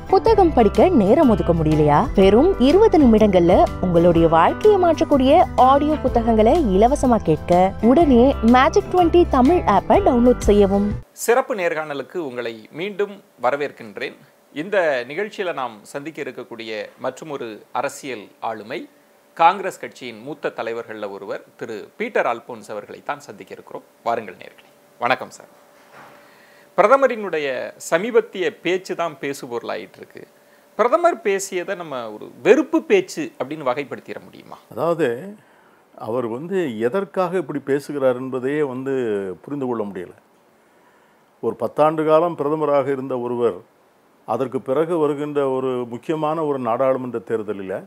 புத்தகம் படிக்க நேரம் ஒதுக்க முடியலையா வெறும் இருபது நிமிடங்கள்ல உங்களுடைய வாழ்க்கையை மாற்றக்கூடிய ஆடியோ புத்தகங்களை இலவசமா கேட்க உடனே மேஜிக் 20 தமிழ் ஆப்பை டவுன்லோட் செய்யவும் சிறப்பு நேர்காணலுக்கு உங்களை மீண்டும் வரவேற்கின்றேன் இந்த நிகழ்ச்சியில் நாம் சந்திக்க இருக்கக்கூடிய மற்றும் ஒரு அரசியல் ஆளுமை காங்கிரஸ் கட்சியின் மூத்த தலைவர்களில் ஒருவர் திரு பீட்டர் அல்போன்ஸ் அவர்களை தான் சந்திக்க இருக்கிறோம் வாருங்கள் நேர்களே வணக்கம் சார் பிரதமரினுடைய சமீபத்திய பேச்சு தான் பேசுபொருளாயிட்டு இருக்கு பிரதமர் பேசியதை நம்ம ஒரு வெறுப்பு பேச்சு அப்படின்னு வகைப்படுத்திட முடியுமா அதாவது அவர் வந்து எதற்காக இப்படி பேசுகிறார் என்பதையே வந்து புரிந்து கொள்ள முடியல ஒரு பத்தாண்டு காலம் பிரதமராக இருந்த ஒருவர் அதற்கு பிறகு வருகின்ற ஒரு முக்கியமான ஒரு நாடாளுமன்ற தேர்தலில்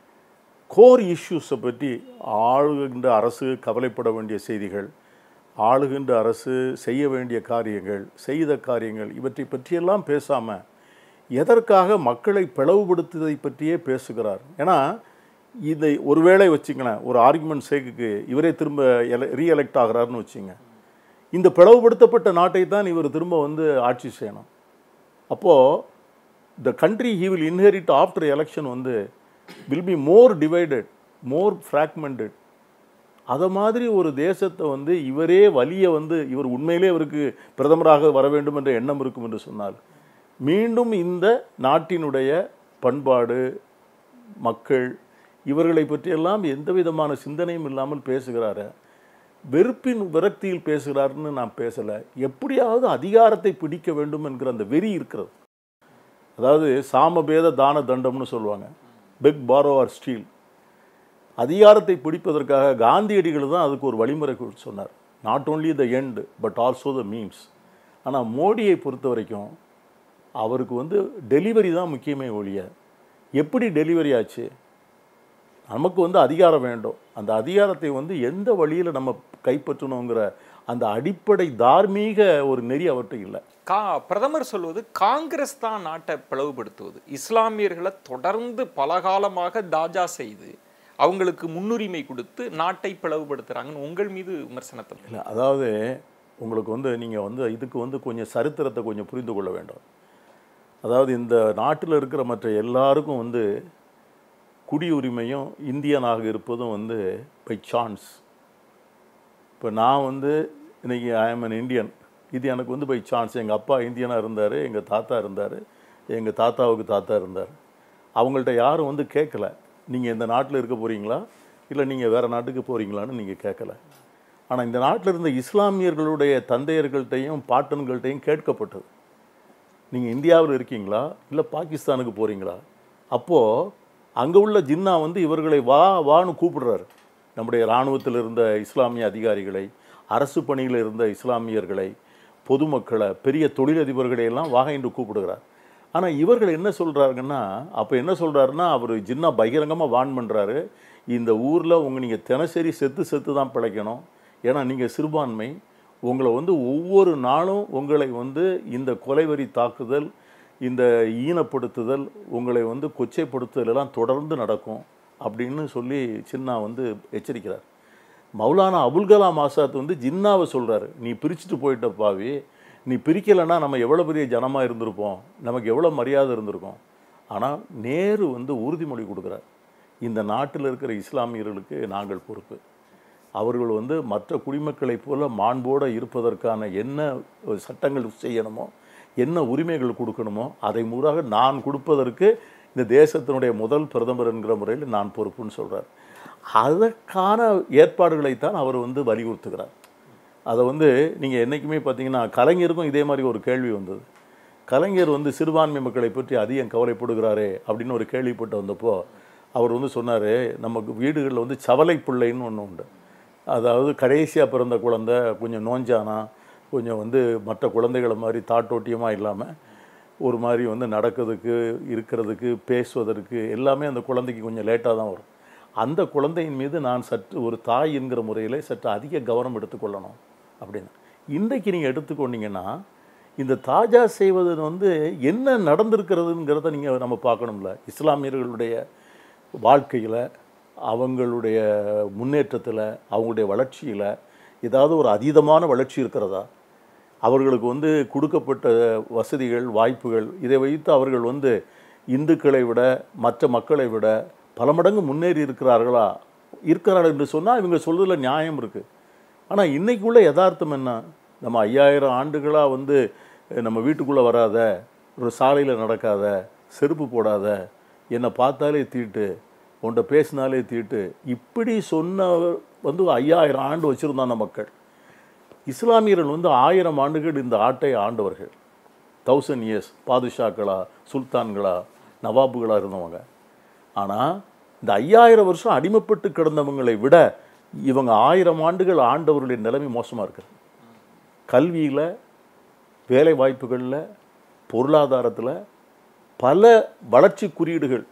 கோர் இஷ்யூஸை பற்றி ஆளுகின்ற அரசு கவலைப்பட வேண்டிய செய்திகள் ஆளுகின்ற அரசு செய்ய வேண்டிய காரியங்கள் செய்த காரியங்கள் இவற்றை பற்றியெல்லாம் பேசாமல் எதற்காக மக்களை பிளவுபடுத்துவதை பற்றியே பேசுகிறார் ஏன்னா இதை ஒருவேளை வச்சுங்களேன் ஒரு ஆர்குமெண்ட் சேக்குக்கு இவரே திரும்ப எல ரீஎலெக்ட் ஆகிறாருன்னு வச்சுங்க இந்த பிளவுபடுத்தப்பட்ட நாட்டை தான் இவர் திரும்ப வந்து ஆட்சி செய்யணும் அப்போது the country he will inherit after election வந்து will be more divided more fragmented அதை மாதிரி ஒரு தேசத்தை வந்து இவரே வலிய வந்து இவர் உண்மையிலே இவருக்கு பிரதமராக வர வேண்டும் என்ற எண்ணம் இருக்கும் என்று சொன்னால் மீண்டும் இந்த நாட்டினுடைய பண்பாடு மக்கள் இவர்களை பற்றியெல்லாம் எந்த விதமான சிந்தனையும் இல்லாமல் பேசுகிறாரு வெறுப்பின் விரக்தியில் பேசுகிறாருன்னு நான் பேசலை எப்படியாவது அதிகாரத்தை பிடிக்க வேண்டும் என்கிற அந்த வெறி இருக்கிறது அதாவது சாமபேத தான தண்டம்னு சொல்லுவாங்க பெக் பாரோ ஆர் ஸ்டீல் அதிகாரத்தை பிடிப்பதற்காக காந்தியடிகள் தான் அதுக்கு ஒரு வழிமுறை கு- சொன்னார் not only the end but also the means ஆனால் மோடியை பொறுத்த வரைக்கும் அவருக்கு வந்து டெலிவரி தான் முக்கியமே ஒழிய எப்படி டெலிவரி ஆச்சு நமக்கு வந்து அதிகாரம் வேண்டும் அந்த அதிகாரத்தை வந்து எந்த வழியில் நம்ம கைப்பற்றணுங்கிற அந்த அடிப்படை தார்மீக ஒரு நெறி அவர்கிட்ட இல்லை கா பிரதமர் சொல்வது காங்கிரஸ் தான் நாட்டை பிளவுபடுத்துவது இஸ்லாமியர்களை தொடர்ந்து பலகாலமாக தாஜா செய்து அவங்களுக்கு முன்னுரிமை கொடுத்து நாட்டை பிளவுபடுத்துறாங்கன்னு உங்கள் மீது விமர்சனத்தை இல்லை அதாவது உங்களுக்கு வந்து நீங்கள் வந்து இதுக்கு வந்து கொஞ்சம் சரித்திரத்தை கொஞ்சம் புரிந்து கொள்ள வேண்டும் அதாவது இந்த நாட்டில் இருக்கிற மற்ற எல்லாருக்கும் வந்து குடியுரிமையும் இந்தியனாக இருப்பதும் வந்து பை சான்ஸ் இப்போ நான் வந்து இன்னைக்கு ஐ எம் an இந்தியன் இது எனக்கு வந்து பை சான்ஸ் எங்கள் அப்பா இந்தியனாக இருந்தார் எங்கள் தாத்தா இருந்தார் எங்கள் தாத்தாவுக்கு தாத்தா இருந்தார் அவங்கள்ட்ட யாரும் வந்து கேட்கல நீங்கள் இந்த நாட்டில் இருக்க போகிறீங்களா இல்லை நீங்கள் வேறு நாட்டுக்கு போகிறீங்களான்னு நீங்கள் கேட்கல ஆனால் இந்த நாட்டில் இருந்த இஸ்லாமியர்களுடைய தந்தையர்கள்ட்டையும் பாட்டன்கள்ட்டையும் கேட்கப்பட்டது நீங்கள் இந்தியாவில் இருக்கீங்களா இல்லை பாகிஸ்தானுக்கு போகிறீங்களா அப்போது அங்கே உள்ள ஜின்னா வந்து இவர்களை வா வான்னு கூப்பிடுறாரு நம்முடைய இராணுவத்தில் இருந்த இஸ்லாமிய அதிகாரிகளை அரசு பணியில் இருந்த இஸ்லாமியர்களை பொதுமக்களை பெரிய தொழிலதிபர்களை எல்லாம் வாக என்று கூப்பிடுகிறார் ஆனால் இவர்கள் என்ன சொல்கிறாருங்கன்னா அப்போ என்ன சொல்கிறாருன்னா அவர் ஜின்னா பகிரங்கமாக வான் பண்ணுறாரு இந்த ஊரில் உங்கள் நீங்கள் தினசரி செத்து செத்து தான் பிழைக்கணும் ஏன்னா நீங்கள் சிறுபான்மை உங்களை வந்து ஒவ்வொரு நாளும் உங்களை வந்து இந்த கொலைவரி தாக்குதல் இந்த ஈனப்படுத்துதல் உங்களை வந்து கொச்சைப்படுத்துதல் எல்லாம் தொடர்ந்து நடக்கும் அப்படின்னு சொல்லி சின்னா வந்து எச்சரிக்கிறார் மௌலானா அபுல் கலாம் ஆசாத் வந்து ஜின்னாவை சொல்கிறாரு நீ பிரிச்சுட்டு போயிட்ட பாவி நீ பிரிக்கலைன்னா நம்ம எவ்வளோ பெரிய ஜனமாக இருந்திருப்போம் நமக்கு எவ்வளோ மரியாதை இருந்திருக்கும் ஆனால் நேரு வந்து உறுதிமொழி கொடுக்குறார் இந்த நாட்டில் இருக்கிற இஸ்லாமியர்களுக்கு நாங்கள் பொறுப்பு அவர்கள் வந்து மற்ற குடிமக்களைப் போல மாண்போடு இருப்பதற்கான என்ன சட்டங்கள் செய்யணுமோ என்ன உரிமைகள் கொடுக்கணுமோ அதை முறாக நான் கொடுப்பதற்கு இந்த தேசத்தினுடைய முதல் பிரதமர் என்கிற முறையில் நான் பொறுப்புன்னு சொல்கிறார் அதற்கான ஏற்பாடுகளைத்தான் அவர் வந்து வலியுறுத்துகிறார் அதை வந்து நீங்கள் என்றைக்குமே பார்த்தீங்கன்னா கலைஞருக்கும் இதே மாதிரி ஒரு கேள்வி வந்தது கலைஞர் வந்து சிறுபான்மை மக்களை பற்றி அதிகம் கவலைப்படுகிறாரே அப்படின்னு ஒரு கேள்விப்பட்டு வந்தப்போ அவர் வந்து சொன்னார் நமக்கு வீடுகளில் வந்து சவலை பிள்ளைன்னு ஒன்று உண்டு அதாவது கடைசியாக பிறந்த குழந்தை கொஞ்சம் நோஞ்சானா கொஞ்சம் வந்து மற்ற குழந்தைகளை மாதிரி தாட்டோட்டியமாக இல்லாமல் ஒரு மாதிரி வந்து நடக்கிறதுக்கு இருக்கிறதுக்கு பேசுவதற்கு எல்லாமே அந்த குழந்தைக்கு கொஞ்சம் லேட்டாக தான் வரும் அந்த குழந்தையின் மீது நான் சற்று ஒரு தாய் என்கிற முறையில் சற்று அதிக கவனம் எடுத்துக்கொள்ளணும் அப்படின்னு இன்றைக்கு நீங்கள் எடுத்துக்கொண்டீங்கன்னா இந்த தாஜா செய்வது வந்து என்ன நடந்திருக்கிறதுங்கிறத நீங்கள் நம்ம பார்க்கணும்ல இஸ்லாமியர்களுடைய வாழ்க்கையில் அவங்களுடைய முன்னேற்றத்தில் அவங்களுடைய வளர்ச்சியில் ஏதாவது ஒரு அதீதமான வளர்ச்சி இருக்கிறதா அவர்களுக்கு வந்து கொடுக்கப்பட்ட வசதிகள் வாய்ப்புகள் இதை வைத்து அவர்கள் வந்து இந்துக்களை விட மற்ற மக்களை விட பல மடங்கு முன்னேறி இருக்கிறார்களா இருக்கிறார்கள் என்று சொன்னால் இவங்க சொல்றதுல நியாயம் இருக்குது ஆனால் இன்னைக்குள்ள யதார்த்தம் என்ன நம்ம ஐயாயிரம் ஆண்டுகளாக வந்து அஹ், நம்ம வீட்டுக்குள்ளே வராத ஒரு சாலையில் நடக்காத செருப்பு போடாத என்னை பார்த்தாலே தீட்டு உன்கிட்ட பேசினாலே தீட்டு இப்படி சொன்ன வந்து ஐயாயிரம் ஆண்டு வச்சுருந்தாங்க மக்கள் இஸ்லாமியர்கள் வந்து ஆயிரம் ஆண்டுகள் இந்த ஆட்டை ஆண்டவர்கள் தௌசண்ட் இயர்ஸ் பாதுஷாக்களா சுல்தான்களா நவாபுகளா இருந்தவங்க ஆனால் இந்த ஐயாயிரம் வருஷம் அடிமைப்பட்டு கிடந்தவங்களை விட இவங்க ஆயிரம் ஆண்டுகள் ஆண்டவர்களுடைய நிலைமை மோசமாக இருக்குது கல்வியில் வேலை வாய்ப்புகளில் பொருளாதாரத்தில் பல வளர்ச்சி குறியீடுகள்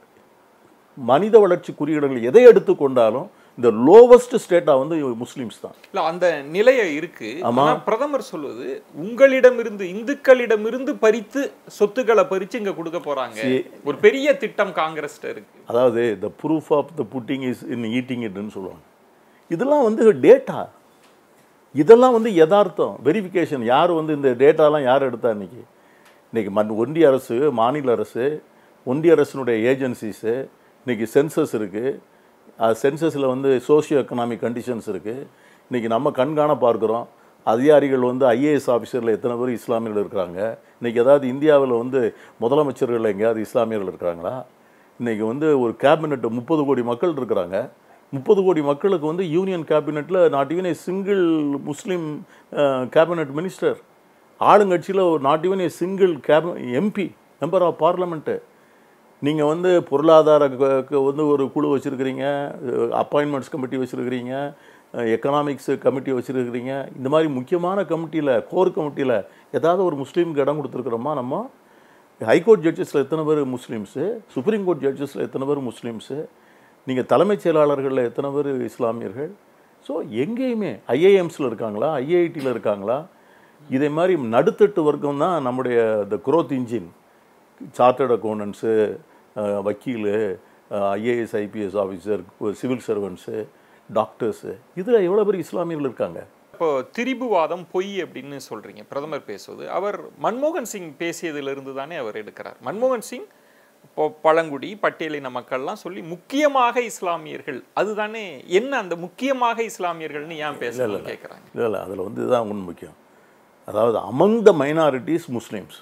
மனித வளர்ச்சி குறியீடுகள் எதை எடுத்துக்கொண்டாலும் இந்த லோவஸ்ட் ஸ்டேட்டாக வந்து முஸ்லீம்ஸ் தான் இல்ல அந்த நிலைய இருக்கு ஆனா பிரதமர் சொல்வது உங்களிடமிருந்து இந்துக்களிடமிருந்து பறித்து சொத்துக்களை பறிச்சு இங்க கொடுக்க போறாங்க ஒரு பெரிய திட்டம் காங்கிரஸ்ட இருக்கு அதாவது the proof of the pudding is in eating இட்னு சொல்லுவாங்க இதெல்லாம் வந்து டேட்டா இதெல்லாம் வந்து யதார்த்தம் வெரிஃபிகேஷன் யார் வந்து இந்த டேட்டாலாம் யார் எடுத்தா இன்னைக்கு இன்னைக்கு மன் ஒன்றிய அரசு மாநில அரசு ஒன்றிய அரசினுடைய ஏஜென்சிஸு இன்னைக்கு சென்சஸ் இருக்குது சென்சஸில் வந்து சோஷியோ எக்கனாமிக் கண்டிஷன்ஸ் இருக்குது இன்னைக்கு நம்ம கண்காண பார்க்குறோம் அதிகாரிகள் வந்து ஐஏஎஸ் ஆஃபீஸரில் எத்தனை பேர் இஸ்லாமியர்கள் இருக்கிறாங்க இன்னைக்கு ஏதாவது இந்தியாவில் வந்து முதலமைச்சர்கள் எங்கேயாவது இஸ்லாமியர்கள் இருக்கிறாங்களா இன்னைக்கு வந்து ஒரு கேபினெட் முப்பது கோடி மக்கள் இருக்கிறாங்க முப்பது கோடி மக்களுக்கு வந்து யூனியன் கேபினெட்டில் not even a single Muslim cabinet minister ஆளுங்கட்சியில் ஒரு நாட் ஈவன் ஏ சிங்கிள் கேபி எம்பி மெம்பர் ஆஃப் பார்லமெண்ட்டு நீங்கள் வந்து பொருளாதார க- க- வந்து ஒரு குழு வச்சுருக்கிறீங்க அப்பாயின்மெண்ட்ஸ் கமிட்டி வச்சுருக்கிறீங்க எக்கனாமிக்ஸ் கமிட்டி வச்சுருக்கிறீங்க இந்த மாதிரி முக்கியமான கமிட்டியில் கோர் கமிட்டியில் ஏதாவது ஒரு முஸ்லீமுக்கு இடம் கொடுத்துருக்குறோமா நம்ம ஹைகோர்ட் ஜட்ஜஸில் எத்தனை பேர் முஸ்லீம்ஸு சுப்ரீம் கோர்ட் ஜட்ஜஸில் எத்தனை பேர் முஸ்லீம்ஸு நீங்கள் தலைமைச் செயலாளர்களில் எத்தனை பேர் இஸ்லாமியர்கள் ஸோ எங்கேயுமே ஐஏஎம்ஸில் இருக்காங்களா ஐஐடியில் இருக்காங்களா இதே மாதிரி நடுத்தட்டு வர்க்கம் தான் நம்முடைய the growth engine chartered accountants வக்கீல் IAS IPS officer civil servants doctors இதில் எவ்வளோ பேர் இஸ்லாமியர்கள் இருக்காங்க இப்போ திரிபுவாதம் பொய் அப்படின்னு சொல்றீங்க பிரதமர் பேசுவது அவர் மன்மோகன் சிங் பேசியதிலிருந்து தானே அவர் எடுக்கிறார் மன்மோகன் சிங் இப்போ பழங்குடி பட்டியலின மக்கள்லாம் சொல்லி முக்கியமாக இஸ்லாமியர்கள் அதுதானே என்ன அந்த முக்கியமாக இஸ்லாமியர்கள்னு ஏன் பேசணும்னு கேட்குறாங்க இல்லை இல்லை அதில் வந்து இதுதான் ஒன்று முக்கியம் அதாவது அமங் த மைனாரிட்டிஸ் முஸ்லீம்ஸ்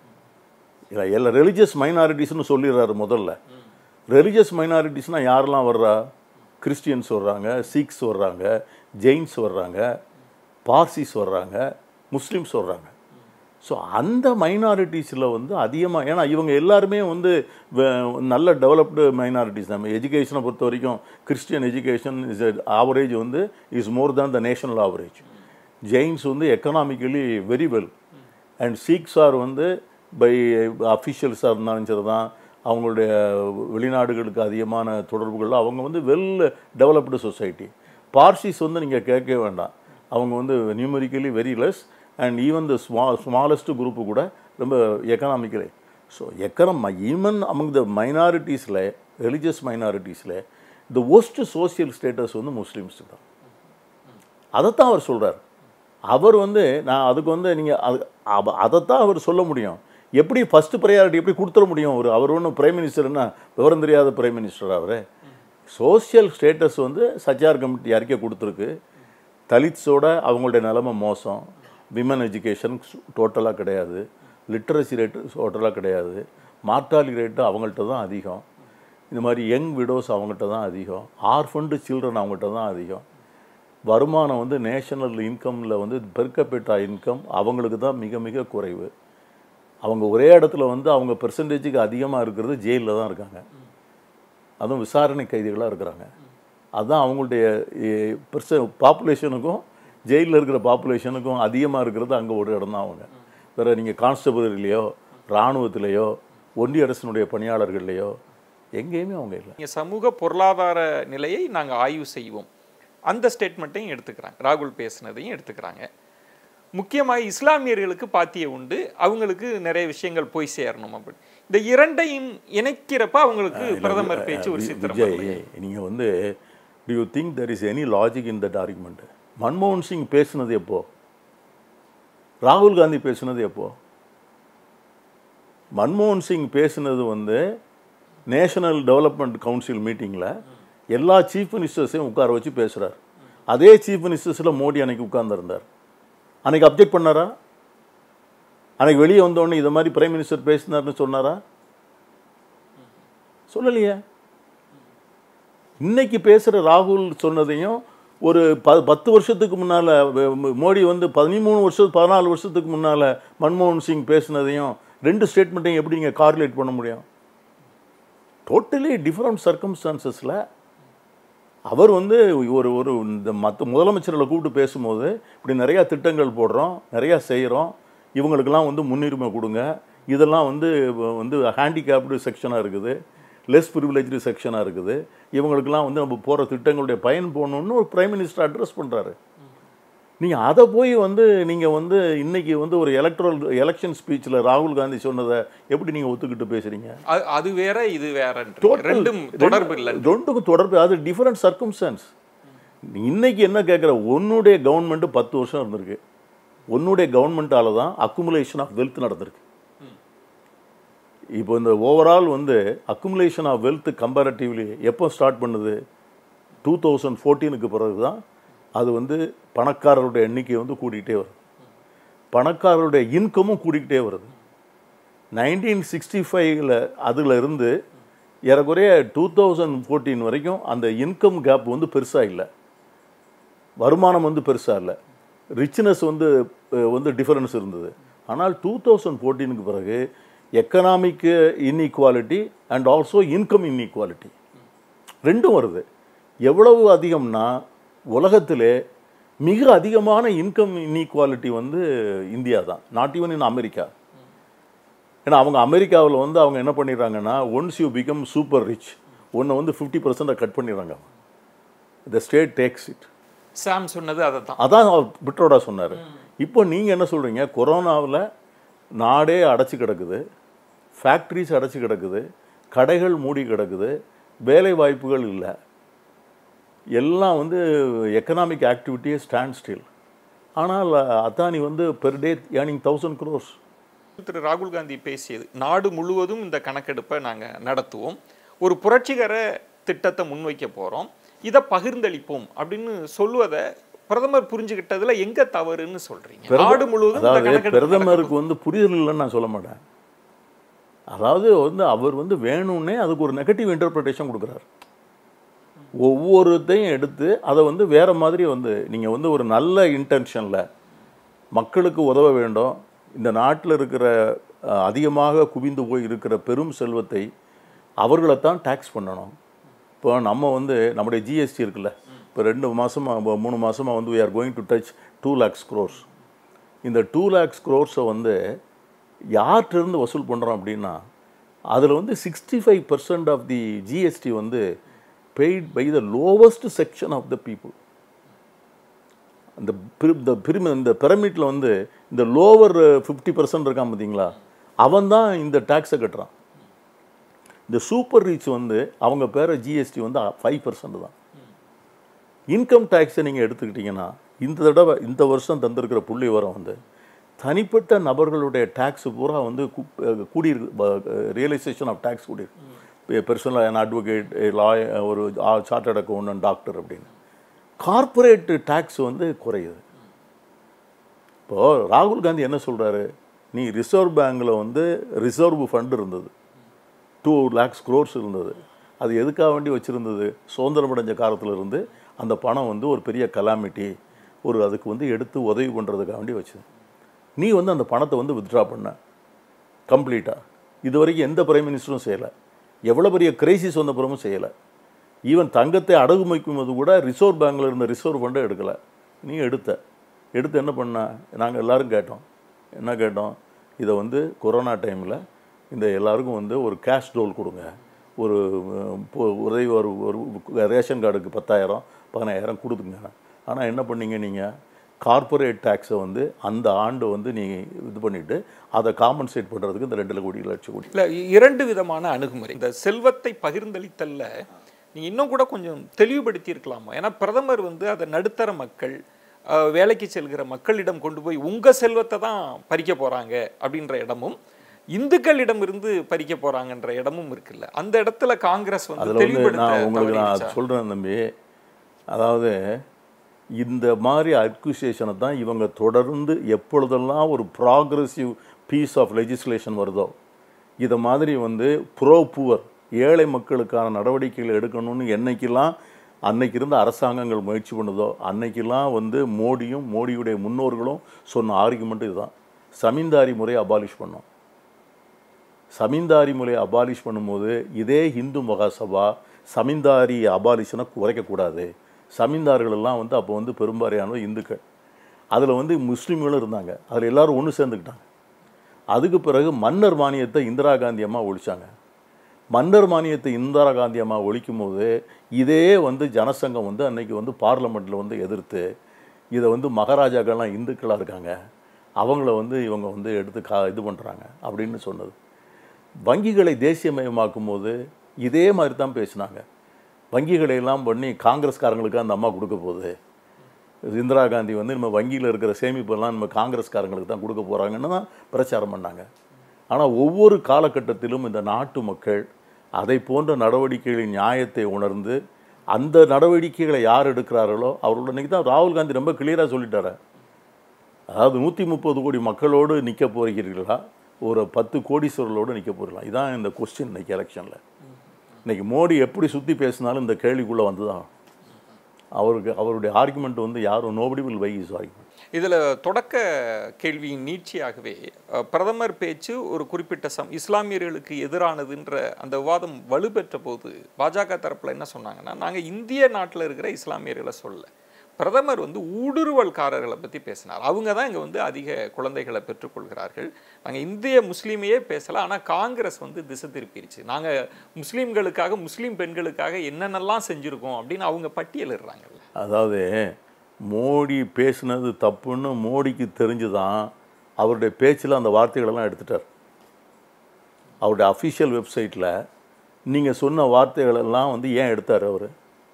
இல்லை எல்லா ரிலிஜியஸ் மைனாரிட்டிஸ்னு சொல்லிடுறாரு முதல்ல ரிலிஜியஸ் மைனாரிட்டிஸ்னால் யாரெல்லாம் வர்றா கிறிஸ்டியன்ஸ் வர்றாங்க சீக்ஸ் வர்றாங்க ஜெயின்ஸ் வர்றாங்க பார்சிஸ் வர்றாங்க முஸ்லீம்ஸ் வர்றாங்க ஸோ அந்த மைனாரிட்டிஸில் வந்து அதிகமாக ஏன்னா இவங்க எல்லாருமே வந்து வ- நல்ல டெவலப்டு மைனாரிட்டிஸ் நம்ம எஜுகேஷனை பொறுத்த வரைக்கும் கிறிஸ்டியன் எஜுகேஷன் இஸ் ஆவரேஜ் வந்து is more than the national average Jains வந்து economically very well and Sikhs are வந்து பை அஃபிஷியல்ஸாக இருந்தாலும் சரி தான் அவங்களுடைய வெளிநாடுகளுக்கு அதிகமான தொடர்புகள் அவங்க வந்து வெல் டெவலப்டு சொசைட்டி பார்சிஸ் வந்து நீங்கள் கேட்கவே வேண்டாம் அவங்க வந்து numerically very less and even the sma smallest group கூட ரொம்ப economically so econom even among the மைனாரிட்டிஸில் ரிலிஜியஸ் மைனாரிட்டிஸில் த ஒஸ்ட் சோஷியல் ஸ்டேட்டஸ் வந்து முஸ்லீம்ஸ் தான் அதைத்தான் அவர் சொல்றார் அவர் வந்து நான் அதுக்கு வந்து நீங்கள் அது அவ- அதைத்தான் அவர் சொல்ல முடியும் எப்படி ஃபர்ஸ்ட் ப்ரையாரிட்டி எப்படி கொடுத்துட முடியும் ஒரு அவர் ஒன்றும் பிரைம் மினிஸ்டர்னா விவரம் தெரியாத பிரைம் மினிஸ்டர் அவர் சோஷியல் ஸ்டேட்டஸ் வந்து சச்சார் கமிட்டி அறிக்கை கொடுத்துருக்கு தலித்ஸோட அவங்களுடைய நிலைமை மோசம் விமன் எஜுகேஷன் டோட்டலாக கிடையாது லிட்ரஸி ரேட்டு டோட்டலாக கிடையாது மார்டாலிட்டி ரேட்டு அவங்கள்ட்ட தான் அதிகம் இந்த மாதிரி யங் விடோஸ் அவங்கள்ட்ட தான் அதிகம் ஆர்ஃபண்டு சில்ட்ரன் அவங்கள்ட்ட தான் அதிகம் வருமானம் வந்து நேஷனல் இன்கமில் வந்து பெருக்கப்பட்ட இன்கம் அவங்களுக்கு தான் மிக மிக குறைவு அவங்க ஒரே இடத்துல வந்து அவங்க பெர்சன்டேஜுக்கு அதிகமாக இருக்கிறது ஜெயிலில் தான் இருக்காங்க அதுவும் விசாரணை கைதிகளாக இருக்கிறாங்க அதுதான் அவங்களுடைய பெர்ச பாப்புலேஷனுக்கும் ஜெயிலில் இருக்கிற பாப்புலேஷனுக்கும் அதிகமாக இருக்கிறது அங்கே ஒரு இடம் தான் அவங்க வேறு நீங்கள் கான்ஸ்டபிள்லையோ இராணுவத்திலேயோ ஒன்றிய அரசினுடைய பணியாளர்கள்லையோ எங்கேயுமே அவங்க இல்லை நீங்க சமூக பொருளாதார நிலையை நாங்க ஆய்வு செய்வோம் அந்த ஸ்டேட்மெண்ட்டையும் எடுத்துக்கிறாங்க ராகுல் பேசுனதையும் எடுத்துக்கிறாங்க முக்கியமாக இஸ்லாமியர்களுக்கு பாத்திய உண்டு அவங்களுக்கு நிறைய விஷயங்கள் போய் சேரணும் அப்படி இந்த இரண்டையும் இணைக்கிறப்ப அவங்களுக்கு பிரதமர் பேச்சு ஒரு சித்திரம் விஜய் வரலையே. நீங்கள் வந்து do you think there is any logic in that argument மன்மோகன் சிங் பேசுனது எப்போ ராகுல் காந்தி பேசுனது எப்போ மன்மோகன் சிங் பேசுனது வந்து நேஷனல் டெவலப்மெண்ட் கவுன்சில் மீட்டிங்கில் எல்லா சீஃப் மினிஸ்டர்ஸையும் உட்கார வச்சு பேசுகிறார் அதே சீஃப் மினிஸ்டர்ஸில் மோடி அன்னைக்கு உட்கார்ந்திருந்தார் அன்னைக்கு அப்ஜெக்ட் பண்ணாரா அன்னைக்கு வெளியே வந்தோடனே இது மாதிரி பிரைம் மினிஸ்டர் பேசினார்னு சொன்னாரா சொல்லலையே இன்னைக்கு பேசுகிற ராகுல் சொன்னதையும் ஒரு ப பத்து வருஷத்துக்கு முன்னால் மோடி வந்து பதிமூணு வருஷம் பதினாலு வருஷத்துக்கு முன்னால் மன்மோகன் சிங் பேசுனதையும் ரெண்டு ஸ்டேட்மெண்ட்டையும் எப்படி நீங்கள் கார்லேட் பண்ண முடியும் டோட்டலி டிஃப்ரெண்ட் சர்க்கம்ஸ்டான்சஸில் அவர் வந்து ஒரு ஒரு இந்த மற்ற முதலமைச்சர்களை கூப்பிட்டு பேசும்போது இப்படி நிறையா திட்டங்கள் போடுறோம் நிறையா செய்கிறோம் இவங்களுக்கெல்லாம் வந்து முன்னுரிமை கொடுங்க இதெல்லாம் வந்து வந்து ஹேண்டிகேப்டு செக்ஷனாக இருக்குது லெஸ் ப்ரிவிலேஜ்டு செக்ஷனாக இருக்குது இவங்களுக்கெல்லாம் வந்து நம்ம போகிற திட்டங்களுடைய பயன் போகணுன்னு ஒரு பிரைம் மினிஸ்டர் அட்ரஸ் பண்ணுறாரு நீங்கள் அதை போய் வந்து நீங்கள் வந்து இன்னைக்கு வந்து ஒரு எலக்ட்ரல் எலெக்ஷன் ஸ்பீச்சில் ராகுல் காந்தி சொன்னதை எப்படி நீங்கள் ஒத்துக்கிட்டு பேசுகிறீங்க அது- அது வேற இது வேற Total- ரெண்டும் தொடர்பு இல்லை ரெண்டுக்கும் தொடர்பு அது டிஃபரெண்ட் சர்க்கம்ஸ்டன்ஸ் இன்னைக்கு என்ன கேட்குற உன்னுடைய கவர்மெண்ட் பத்து வருஷம் இருந்திருக்கு உன்னுடைய கவர்மெண்ட்டால தான் அக்குமுலேஷன் ஆஃப் வெல்த் நடந்திருக்கு இப்போ இந்த ஓவரால் வந்து அக்குமுலேஷன் ஆஃப் வெல்த் கம்பேரட்டிவ்லி எப்போ ஸ்டார்ட் பண்ணுது டூ தௌசண்ட் ஃபோர்டீனுக்கு பிறகு தான் அது வந்து பணக்காரருடைய எண்ணிக்கை வந்து கூடிக்கிட்டே வருது பணக்காரருடைய இன்கமும் கூடிக்கிட்டே வருது நைன்டீன் சிக்ஸ்டி ஃபைவ்ல அதில் இருந்து ஏறக்குறைய டூ தௌசண்ட் ஃபோர்டீன் வரைக்கும் அந்த இன்கம் கேப் வந்து பெருசாக இல்லை வருமானம் வந்து பெருசாக இல்லை ரிச்னஸ் வந்து அஹ், வந்து டிஃபரன்ஸ் இருந்தது ஆனால் டூ தௌசண்ட் ஃபோர்டீனுக்கு பிறகு economic inequality and also income inequality ரெண்டும் வருது எவ்வளவு அதிகம்னா உலகத்திலே மிக அதிகமான இன்கம் இன்இக்வாலிட்டி வந்து இந்தியா தான் நாட் ஈவன் இன் அமெரிக்கா ஏன்னா அவங்க அமெரிக்காவில் வந்து அவங்க என்ன பண்ணிடுறாங்கன்னா once you become super rich ஒன்று வந்து ஃபிஃப்டி பர்சன்டை கட் பண்ணிடுறாங்க the state takes it Sam சொன்னது அதை தான் அதான் அவர் பிட்ரோடா சொன்னார் இப்போ நீங்கள் என்ன சொல்கிறீங்க கொரோனாவில் நாடே அடைச்சி கிடக்குது ஃபேக்ட்ரிஸ் அடைச்சி கிடக்குது கடைகள் மூடி கிடக்குது வேலை வாய்ப்புகள் இல்லை எல்லாம் வந்து எக்கனாமிக் ஆக்டிவிட்டியே ஸ்டாண்ட் ஸ்டில் ஆனால் அத்தானி வந்து per day earning thousand crores திரு ராகுல் காந்தி பேசியது நாடு முழுவதும் இந்த கணக்கெடுப்பை நாங்க நடத்துவோம் ஒரு புரட்சிகர திட்டத்தை முன்வைக்க போறோம் இதை பகிர்ந்தளிப்போம் அப்படின்னு சொல்லுவதை பிரதமர் புரிஞ்சுக்கிட்டதுல எங்க தவறுன்னு சொல்றீங்க நாடு முழுவதும் இந்த அதாவது கணக்கெடுப்பு பிரதமருக்கு வந்து புரிதல் இல்லைன்னு நான் சொல்ல மாட்டேன் அதாவது வந்து அவர் வந்து வேணும்னே அதுக்கு ஒரு நெகட்டிவ் இன்டர்பிரிட்டேஷன் கொடுக்குறாரு ஒவ்வொருத்தையும் எடுத்து அதை வந்து வேற மாதிரி வந்து நீங்கள் வந்து ஒரு நல்ல இன்டென்ஷனில் மக்களுக்கு உதவ வேண்டும் இந்த நாட்டில் இருக்கிற அஹ், அதிகமாக குவிந்து போய் இருக்கிற பெரும் செல்வத்தை அவர்களைத்தான் டேக்ஸ் பண்ணணும் இப்போ நம்ம வந்து நம்முடைய ஜிஎஸ்டி இருக்குல்ல இப்போ ரெண்டு மாதமாக மூணு மாதமாக வந்து we are going to touch two lakhs crores இந்த டூ லேக்ஸ் க்ரோர்ஸை வந்து யார்கிட்டருந்து வசூல் பண்ணுறோம் அப்படின்னா அதில் வந்து sixty five percent of the GST வந்து paid by the lowest section of the people அந்த பிரி- இந்த பிரிமி இந்த பிரமிட்டில் வந்து இந்த லோவர் ஃபிஃப்டி பர்சன்ட் இருக்கான் பார்த்தீங்களா அவன் தான் இந்த டேக்ஸை கட்டுறான் இந்த சூப்பர் ரீச் வந்து அவங்க பேர ஜிஎஸ்டி வந்து ஃபைவ் பர்சன்ட் தான் இன்கம் டேக்ஸை நீங்கள் எடுத்துக்கிட்டிங்கன்னா இந்த தடவை இந்த வருஷம் தந்திருக்கிற புள்ளி விவரம் வந்து தனிப்பட்ட நபர்களுடைய டேக்ஸ் பூரா வந்து கு- அஹ் கூடியிருக்கு ரியலைசேஷன் ஆஃப் டேக்ஸ் கூடியிருக்கு பெர்சனல் an அட்வொகேட் லாய் ஒரு சார்ட்டர்ட் அக்கௌண்ட் டாக்டர் அப்படின்னு கார்ப்பரேட் டேக்ஸ் வந்து குறையுது இப்போது ராகுல் காந்தி என்ன சொல்கிறாரு நீ ரிசர்வ் பேங்க்கில் வந்து ரிசர்வ் ஃபண்ட் இருந்தது டூ லேக்ஸ் க்ரோர்ஸ் இருந்தது அது எதுக்காக வேண்டி வச்சுருந்தது சுதந்திரம் அடைஞ்ச காலத்துல இருந்து அந்த பணம் வந்து ஒரு பெரிய கலாமிட்டி ஒரு அதுக்கு வந்து எடுத்து உதவி பண்ணுறதுக்காக வேண்டி வச்சது நீ வந்து அந்த பணத்தை வந்து வித்ட்ரா பண்ண கம்ப்ளீட்டாக இது வரைக்கும் எந்த பிரைம் மினிஸ்டரும் செய்யலை எவ்வளோ பெரிய கிரைசிஸ் வந்த பிறமும் செய்யலை ஈவன் தங்கத்தை அடகு வைக்கும்போது கூட ரிசர்வ் பேங்க்கில் இருந்த ரிசர்வ் ஃபண்டை எடுக்கலை நீ எடுத்த எடுத்து என்ன பண்ண நாங்கள் எல்லாரும் கேட்டோம் என்ன கேட்டோம் இதை வந்து கொரோனா டைமில் இந்த எல்லாருக்கும் வந்து ஒரு கேஷ் டோல் கொடுங்க ஒரு அஹ், பொ- உதவி ஒரு ஒரு ரேஷன் கார்டுக்கு பத்தாயிரம் பதினாயிரம் கொடுத்துங்க ஆனால் என்ன பண்ணீங்க நீங்கள் கார்ப்பரேட் டேக்ஸை வந்து அந்த ஆண்டு வந்து நீங்கள் இது பண்ணிவிட்டு அதை காம்பன்சேட் பண்ணுறதுக்கு இந்த ரெண்டு கோடி லட்சம் கோடி இல்ல இ- இரண்டு விதமான அணுகுமுறை இந்த செல்வத்தை பகிர்ந்தளித்தல்ல நீங்க இன்னும் கூட கொஞ்சம் தெளிவுபடுத்தி இருக்கலாமா ஏன்னா பிரதமர் வந்து அதை நடுத்தர மக்கள் அஹ், வேலைக்கு செல்கிற மக்களிடம் கொண்டு போய் உங்க செல்வத்தை தான் பறிக்க போறாங்க அப்படின்ற இடமும் இந்துக்களிடம் இருந்து பறிக்க போறாங்கன்ற இடமும் இருக்குல்ல அந்த இடத்துல காங்கிரஸ் வந்து அதில் வந்து தெளிவுபடுத்த நான் உங்களுக்கு தவறிடுச்சா? நான் சொல்கிறேன் தம்பி அதாவது இந்த மாதிரி அக்யூசியேஷனை தான் இவங்க தொடர்ந்து எப்பொழுதெல்லாம் ஒரு ப்ராக்ரஸிவ் பீஸ் ஆஃப் லெஜிஸ்லேஷன் வருதோ இதை மாதிரி வந்து ப்ரோ புவர் ஏழை மக்களுக்கான நடவடிக்கைகள் எடுக்கணும்னு என்னைக்கெல்லாம் அன்னைக்கு இருந்த அரசாங்கங்கள் முயற்சி பண்ணுதோ அன்னைக்கெல்லாம் வந்து மோடியும் மோடியுடைய முன்னோர்களும் சொன்ன ஆர்குமெண்ட் இதுதான் சமீன்தாரி முறையை அபாலிஷ் பண்ணோம் சமீன்தாரி முறையை அபாலிஷ் பண்ணும்போது இதே இந்து மகாசபா சமீன்தாரி அபாலிஷனை குறைக்கக்கூடாது சமீன்தார்கள் எல்லாம் வந்து அப்போ வந்து பெரும்பாலானவர் இந்துக்கள் அதில் வந்து முஸ்லீம்களும் இருந்தாங்க அதில் எல்லாரும் ஒன்று சேர்ந்துக்கிட்டாங்க அதுக்கு பிறகு மன்னர் மானியத்தை இந்திரா காந்தி அம்மா ஒழிச்சாங்க மன்னர் மானியத்தை இந்திரா காந்தி அம்மா ஒழிக்கும் போது இதே வந்து ஜனசங்கம் வந்து அன்னைக்கு வந்து பார்லமெண்ட்டில் வந்து எதிர்த்து இதை வந்து மகாராஜாக்கள்லாம் இந்துக்களாக இருக்காங்க அவங்கள வந்து இவங்க வந்து எடுத்து கா இது பண்ணுறாங்க அப்படின்னு சொன்னது வங்கிகளை தேசியமயமாக்கும் போது இதே மாதிரி தான் பேசினாங்க வங்கிகளை எல்லாம் பண்ணி காங்கிரஸ்காரங்களுக்கு அந்த அம்மா கொடுக்க போகுது இந்திரா காந்தி வந்து நம்ம வங்கியில் இருக்கிற சேமிப்பெல்லாம் நம்ம காங்கிரஸ்காரங்களுக்கு தான் கொடுக்க போகிறாங்கன்னு தான் பிரச்சாரம் பண்ணாங்க ஆனால் ஒவ்வொரு காலகட்டத்திலும் இந்த நாட்டு மக்கள் அதை போன்ற நடவடிக்கைகளின் நியாயத்தை உணர்ந்து அந்த நடவடிக்கைகளை யார் எடுக்கிறார்களோ அவரோட இன்னைக்கு தான் ராகுல் காந்தி ரொம்ப கிளியராக சொல்லிட்டாரு அதாவது நூற்றி முப்பது கோடி மக்களோடு நிற்க போகிறீர்களா ஒரு பத்து கோடீஸ்வரர்களோடு நிற்க போகிறீங்களா இதான் இந்த கொஸ்டின் இன்னைக்கு எலெக்ஷனில் இன்னைக்கு மோடி எப்படி சுற்றி பேசினாலும் இந்த கேள்விக்குள்ளே வந்து தான் அவருக்கு அவருடைய ஆர்குமெண்ட் வந்து யாரும் nobody will why is argument இதுல தொடக்க கேள்வியின் நீட்சியாகவே அஹ், பிரதமர் பேச்சு ஒரு குறிப்பிட்ட சம் இஸ்லாமியர்களுக்கு எதிரானதுன்ற அந்த விவாதம் வலுப்பெற்ற போது பாஜக தரப்புல என்ன சொன்னாங்கன்னா நாங்க இந்திய நாட்டுல இருக்கிற இஸ்லாமியர்களை சொல்ல பிரதமர் வந்து ஊடுருவல்காரர்களை பத்தி பேசினார் அவங்க தான் இங்க வந்து அதிக குழந்தைகளை பெற்றுக்கொள்கிறார்கள் நாங்க இந்திய முஸ்லீமையே பேசல ஆனா காங்கிரஸ் வந்து திசை திருப்பிருச்சு நாங்க முஸ்லீம்களுக்காக முஸ்லீம் பெண்களுக்காக என்னென்னலாம் செஞ்சிருக்கோம் அப்படின்னு அவங்க பட்டியலிடுறாங்கல்ல அதாவது மோடி பேசுனது தப்புன்னு மோடிக்கு தெரிஞ்சு தான் அவருடைய பேச்சில் அந்த வார்த்தைகளெல்லாம் எடுத்துட்டார் அவருடைய அஃபிஷியல் வெப்சைட்டில் நீங்கள் சொன்ன வார்த்தைகளெல்லாம் வந்து ஏன் எடுத்தார் அவர்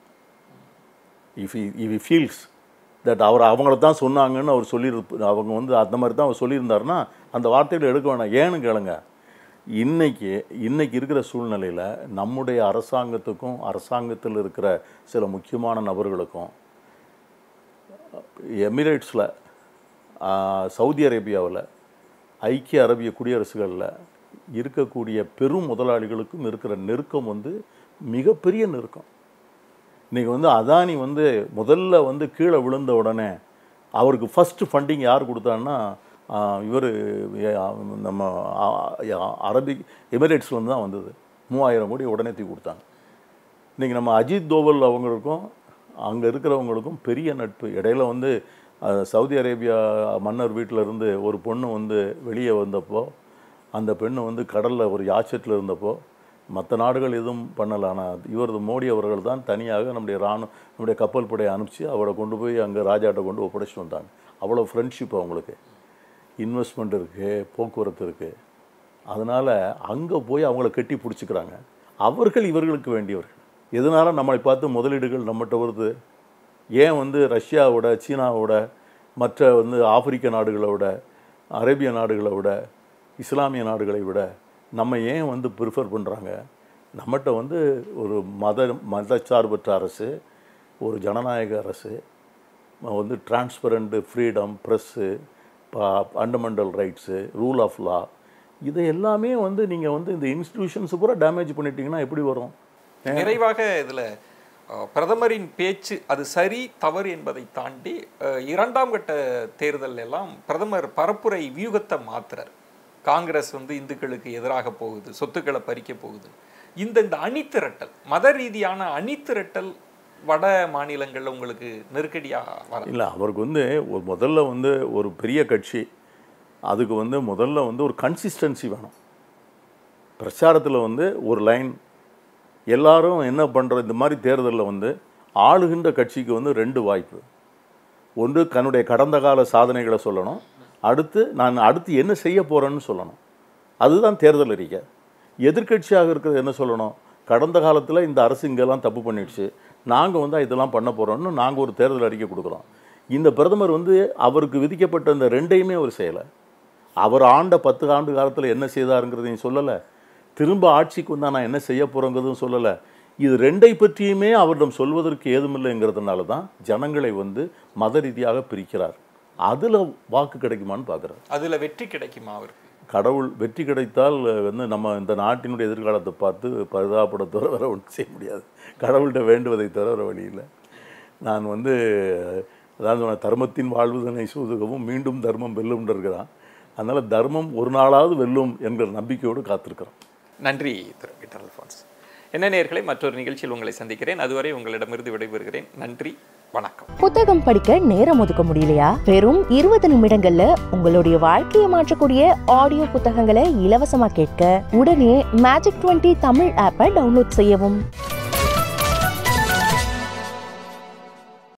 இஃப் இஃப் ஃபீல்ஸ் தட் அவர் அவங்கள தான் சொன்னாங்கன்னு அவர் சொல்லியிரு அவங்க வந்து அந்த மாதிரி தான் அவர் சொல்லியிருந்தாருன்னா அந்த வார்த்தைகளை எடுக்க வேணாம் ஏன்னு கேளுங்க இன்னைக்கு இன்னைக்கு இருக்கிற சூழ்நிலையில் நம்முடைய அரசாங்கத்துக்கும் அரசாங்கத்தில் இருக்கிற சில முக்கியமான நபர்களுக்கும் எமிரேட்ஸில் சவுதி அரேபியாவில் ஐக்கிய அரபிய குடியரசுகளில் இருக்கக்கூடிய பெரும் முதலாளிகளுக்கும் இருக்கிற நெருக்கம் வந்து மிகப்பெரிய நெருக்கம் இன்றைக்கி வந்து அதானி வந்து முதல்ல வந்து கீழே விழுந்த உடனே அவருக்கு ஃபஸ்ட்டு ஃபண்டிங் யார் கொடுத்தான்னா இவர் நம்ம ஆ, ஆ, அரபிக் எமிரேட்ஸ்லேருந்து தான் வந்தது மூவாயிரம் கோடி உடனே தூக்கி கொடுத்தாங்க இன்றைக்கி நம்ம அஜித் தோவல் அவங்களுக்கும் அங்கே இருக்கிறவங்களுக்கும் பெரிய நட்பு இடையில வந்து அஹ், சவுதி அரேபியா மன்னர் வீட்டில் இருந்து ஒரு பொண்ணு வந்து வெளியே வந்தப்போ அந்த பெண்ணு வந்து கடலில் ஒரு யாச்சத்தில் இருந்தப்போ மற்ற நாடுகள் எதுவும் பண்ணல ஆனால் இவரது மோடி அவர்கள் தான் தனியாக நம்முடைய ராணுவ நம்முடைய கப்பல் படையை அனுப்பிச்சு அவரை கொண்டு போய் அங்கே ராஜாட்ட கொண்டு ஒப்படைச்சிட்டு வந்தாங்க அவ்வளோ ஃப்ரெண்ட்ஷிப் அவங்களுக்கு இன்வெஸ்ட்மெண்ட் இருக்குது போக்குவரத்து இருக்குது அதனால் அங்கே போய் அவங்கள கட்டி பிடிச்சிக்கிறாங்க அவர்கள் இவர்களுக்கு வேண்டியவர்கள் எதனால நம்மளை பார்த்து முதலீடுகள் நம்மகிட்ட வருது ஏன் வந்து ரஷ்யாவோட சீனாவோட மற்ற வந்து ஆப்பிரிக்க நாடுகளை விட அரேபிய நாடுகளை விட இஸ்லாமிய நாடுகளை விட நம்ம ஏன் வந்து ப்ரிஃபர் பண்ணுறாங்க நம்மகிட்ட வந்து ஒரு மத மதச்சார்பற்ற அரசு ஒரு ஜனநாயக அரசு வந்து transparent freedom press fundamental rights rule of law இதை எல்லாமே வந்து நீங்கள் வந்து இந்த இன்ஸ்டிடியூஷன்ஸை பூரா டேமேஜ் பண்ணிட்டீங்கன்னா எப்படி வரும் நிறைவாக இதுல அஹ், பிரதமரின் பேச்சு அது சரி தவறு என்பதை தாண்டி அஹ், இரண்டாம் கட்ட தேர்தல் எல்லாம் பிரதமர் பரப்புரை வியூகத்தை மாத்துறார் காங்கிரஸ் வந்து இந்துக்களுக்கு எதிராக போகுது சொத்துக்களை பறிக்க போகுது இந்த இந்த அணிதிரட்டல் மத ரீதியான அணிதிரட்டல் வட மாநிலங்கள்ல உங்களுக்கு நெருக்கடியா வர இல்லை அவருக்கு வந்து ஒரு முதல்ல வந்து ஒரு பெரிய கட்சி அதுக்கு வந்து முதல்ல வந்து ஒரு கன்சிஸ்டன்சி வேணும் பிரச்சாரத்தில் வந்து ஒரு லைன் எல்லாரும் என்ன பண்ணுற இந்த மாதிரி தேர்தலில் வந்து ஆளுகின்ற கட்சிக்கு வந்து ரெண்டு வாய்ப்பு ஒன்று தன்னுடைய கடந்த கால சாதனைகளை சொல்லணும் அடுத்து நான் அடுத்து என்ன செய்ய போகிறேன்னு சொல்லணும் அதுதான் தேர்தல் அறிக்கை எதிர்க்கட்சியாக இருக்கிறது என்ன சொல்லணும் கடந்த காலத்தில் இந்த அரசு இங்கெல்லாம் தப்பு பண்ணிடுச்சு நாங்கள் வந்து இதெல்லாம் பண்ண போகிறோம்னு நாங்கள் ஒரு தேர்தல் அறிக்கை கொடுக்குறோம் இந்த பிரதமர் வந்து அவருக்கு விதிக்கப்பட்ட அந்த ரெண்டையுமே அவர் செய்யலை அவர் ஆண்ட பத்து ஆண்டு காலத்தில் என்ன செய்தாருங்கிறதையும் சொல்லலை திரும்ப ஆட்சிக்கு வந்தால் நான் என்ன செய்ய போகிறோங்கிறதும் சொல்லலை இது ரெண்டை பற்றியுமே அவரிடம் சொல்வதற்கு ஏதுமில்லைங்கிறதுனால தான் ஜனங்களை வந்து மத ரீதியாக பிரிக்கிறார் அதில் வாக்கு கிடைக்குமான்னு பார்க்குறாரு அதுல வெற்றி கிடைக்குமா அவருக்கு கடவுள் வெற்றி கிடைத்தால் வந்து நம்ம இந்த நாட்டினுடைய எதிர்காலத்தை பார்த்து பரிதாபப்பட தவிர வேற ஒன்றும் செய்ய முடியாது கடவுள்கிட்ட வேண்டுவதை தவிர வேற வழி இல்லை நான் வந்து அதான் சொன்ன தர்மத்தின் வாழ்வுதனை சூதுகவும் மீண்டும் தர்மம் வெல்லும் இருக்கிறான் அதனால் தர்மம் ஒரு நாளாவது வெல்லும் என்கிற நம்பிக்கையோடு காத்திருக்கிறோம் நன்றி திரு பீட்டர் அல்ஃபான்ஸ் என்ன நேயர்களை மற்றொரு நிகழ்ச்சியில் உங்களை சந்திக்கிறேன் அதுவரை உங்களிடமிருந்து விடைபெறுகிறேன் நன்றி வணக்கம் புத்தகம் படிக்க நேரம் ஒதுக்க முடியலையா வெறும் இருபது நிமிடங்கள்ல உங்களுடைய வாழ்க்கையை மாற்றக்கூடிய ஆடியோ புத்தகங்களை இலவசமா கேட்க உடனே மேஜிக் 20 தமிழ் ஆப்பை டவுன்லோட் செய்யவும்